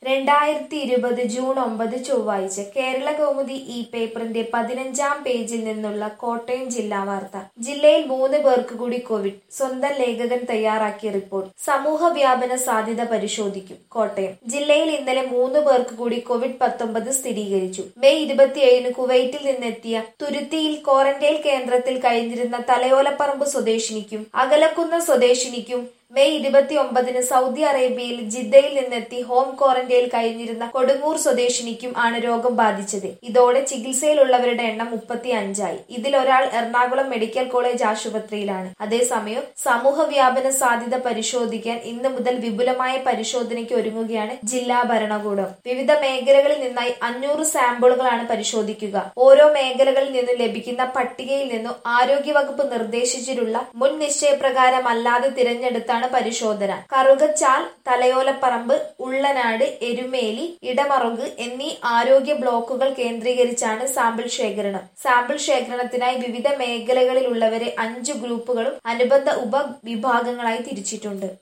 രണ്ടായിരത്തി ഇരുപത് ജൂൺ ഒമ്പത് ചൊവ്വാഴ്ച കേരള കൗമുദി ഈ പേപ്പറിന്റെ പതിനഞ്ചാം പേജിൽ നിന്നുള്ള കോട്ടയം ജില്ലാ വാർത്ത ജില്ലയിൽ മൂന്ന് പേർക്ക് കൂടി കോവിഡ് സ്വന്തം ലേഖകൻ തയ്യാറാക്കിയ റിപ്പോർട്ട് സമൂഹ വ്യാപന സാധ്യത പരിശോധിക്കും കോട്ടയം ജില്ലയിൽ ഇന്നലെ മൂന്ന് പേർക്ക് കൂടി കോവിഡ് പത്തൊമ്പത് സ്ഥിരീകരിച്ചു മെയ് ഇരുപത്തിയേഴിന് കുവൈറ്റിൽ നിന്നെത്തിയ തുരുത്തിയിൽ ക്വാറന്റൈൻ കേന്ദ്രത്തിൽ കഴിഞ്ഞിരുന്ന തലയോലപ്പറമ്പ് സ്വദേശിനിക്കും അകലക്കുന്ന സ്വദേശിനിക്കും മെയ് ഇരുപത്തി ഒമ്പതിന് സൗദി അറേബ്യയിൽ ജിദ്ദയിൽ നിന്നെത്തി ഹോം ക്വാറന്റൈനിൽ കഴിഞ്ഞിരുന്ന കൊടുങ്ങൂർ സ്വദേശിനിക്കും ആണ് രോഗം ബാധിച്ചത് ഇതോടെ ചികിത്സയിലുള്ളവരുടെ എണ്ണം മുപ്പത്തി അഞ്ചായി ഇതിൽ ഒരാൾ എറണാകുളം മെഡിക്കൽ കോളേജ് ആശുപത്രിയിലാണ് അതേസമയം സമൂഹ വ്യാപന സാധ്യത പരിശോധിക്കാൻ ഇന്ന് മുതൽ വിപുലമായ പരിശോധനയ്ക്ക് ഒരുങ്ങുകയാണ് ജില്ലാ ഭരണകൂടം വിവിധ മേഖലകളിൽ നിന്നായി അഞ്ഞൂറ് സാമ്പിളുകളാണ് പരിശോധിക്കുക ഓരോ മേഖലകളിൽ നിന്നും ലഭിക്കുന്ന പട്ടികയിൽ നിന്നും ആരോഗ്യവകുപ്പ് നിർദ്ദേശിച്ചിട്ടുള്ള മുൻ നിശ്ചയപ്രകാരമല്ലാതെ തിരഞ്ഞെടുത്താണ് പരിശോധന കറുകച്ചാൽ തലയോലപ്പറമ്പ് ഉള്ളനാട് എരുമേലി ഇടമറുക് എന്നീ ആരോഗ്യ ബ്ലോക്കുകൾ കേന്ദ്രീകരിച്ചാണ് സാമ്പിൾ ശേഖരണം സാമ്പിൾ ശേഖരണത്തിനായി വിവിധ മേഖലകളിലുള്ളവരെ അഞ്ച് ഗ്രൂപ്പുകളും അനുബന്ധ ഉപവിഭാഗങ്ങളായി തിരിച്ചിട്ടുണ്ട്